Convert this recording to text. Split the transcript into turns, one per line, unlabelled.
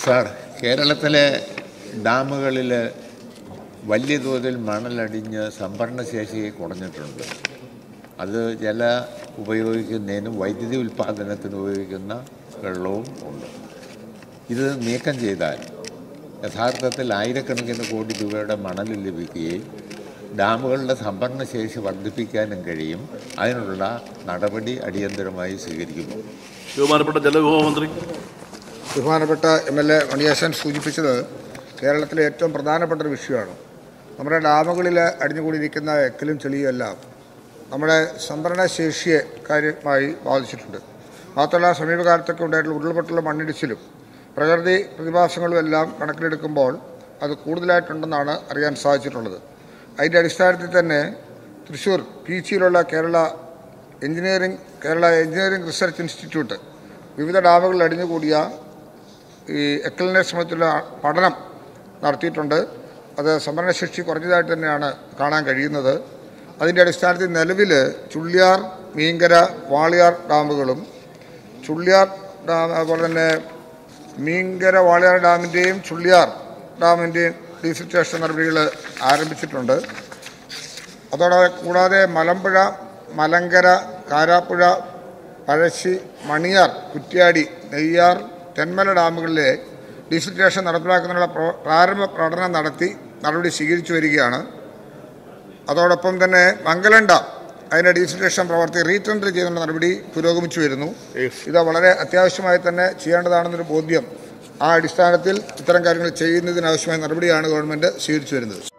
sir കേരളത്തിലെ ഡാമുകളിൽ വലിയ തോതിൽ മണലടിഞ്ഞ് സംഭരണശേഷി കുറഞ്ഞിട്ടുണ്ട് അത് ജല ഉപയോഗിക്കുന്നതിനും വൈദ്യുതി ഉൽപ്പാദനത്തിന് ഉപയോഗിക്കുന്ന വെള്ളവും ഉണ്ട് ഇത് നീക്കം ചെയ്താൽ യഥാർത്ഥത്തിൽ ആയിരക്കണക്കിന് കോടി രൂപയുടെ മണൽ ലഭിക്കുകയും ഡാമുകളുടെ സംഭരണശേഷി വർദ്ധിപ്പിക്കാനും കഴിയും അതിനുള്ള നടപടി അടിയന്തരമായി സ്വീകരിക്കുന്നു
ബഹുമാനപ്പെട്ട ജലവിഭവ മന്ത്രി
ബഹുമാനപ്പെട്ട എം എൽ എ മണിയാശൻ സൂചിപ്പിച്ചത് കേരളത്തിലെ ഏറ്റവും പ്രധാനപ്പെട്ട ഒരു വിഷയമാണ് നമ്മുടെ ഡാമുകളിൽ അടിഞ്ഞുകൂടിയിരിക്കുന്ന എക്കലും ചെളിയും എല്ലാം നമ്മുടെ സംഭരണ ശേഷിയെ കാര്യമായി ബാധിച്ചിട്ടുണ്ട് മാത്രമല്ല സമീപകാലത്തൊക്കെ ഉണ്ടായിട്ടുള്ള ഉരുൾപൊട്ടലും മണ്ണിടിച്ചിലും പ്രകൃതി പ്രതിഭാസങ്ങളും എല്ലാം കണക്കിലെടുക്കുമ്പോൾ അത് കൂടുതലായിട്ടുണ്ടെന്നാണ് അറിയാൻ സാധിച്ചിട്ടുള്ളത് അതിൻ്റെ അടിസ്ഥാനത്തിൽ തന്നെ തൃശ്ശൂർ പീച്ചിയിലുള്ള Kerala engineering Kerala engineering research institute വിവിധ ഡാമുകളിൽ അടിഞ്ഞുകൂടിയ ഈ എക്കലിനെ സംബന്ധിച്ചുള്ള പഠനം നടത്തിയിട്ടുണ്ട് അത് സംഭരണശേഷി കുറഞ്ഞതായിട്ട് തന്നെയാണ് കാണാൻ കഴിയുന്നത് അതിൻ്റെ അടിസ്ഥാനത്തിൽ നിലവിൽ ചുള്ളിയാർ മീങ്കര വാളിയാർ ഡാമുകളും ചുള്ളിയാർ ഡാം അതുപോലെ തന്നെ മീങ്കര വാളിയാർ ഡാമിൻ്റെയും ചുള്ളിയാർ ഡാമിൻ്റെയും ഡീസിൽറ്റേഷൻ നടപടികൾ ആരംഭിച്ചിട്ടുണ്ട് അതോടെ കൂടാതെ മലമ്പുഴ മലങ്കര കാരാപ്പുഴ പഴശ്ശി മണിയാർ കുറ്റ്യാടി നെയ്യാർ തെന്മല ഡാമുകളിലെ ഡിസിൽറ്റേഷൻ നടപ്പിലാക്കുന്നതിനുള്ള പ്രോ- പ്രാരംഭ പഠനം നടത്തി നടപടി സ്വീകരിച്ചു വരികയാണ് അതോടൊപ്പം തന്നെ മംഗലം ഡാം അതിൻ്റെ ഡീസിൽറ്റേഷൻ പ്രവർത്തി റീടെൻഡർ ചെയ്യുന്ന നടപടി പുരോഗമിച്ചു വരുന്നു ഇത് വളരെ അത്യാവശ്യമായി തന്നെ ചെയ്യേണ്ടതാണെന്നൊരു ബോധ്യം ആ അടിസ്ഥാനത്തിൽ ഇത്തരം കാര്യങ്ങൾ ചെയ്യുന്നതിനാവശ്യമായ നടപടിയാണ് ഗവൺമെൻറ് സ്വീകരിച്ചു വരുന്നത്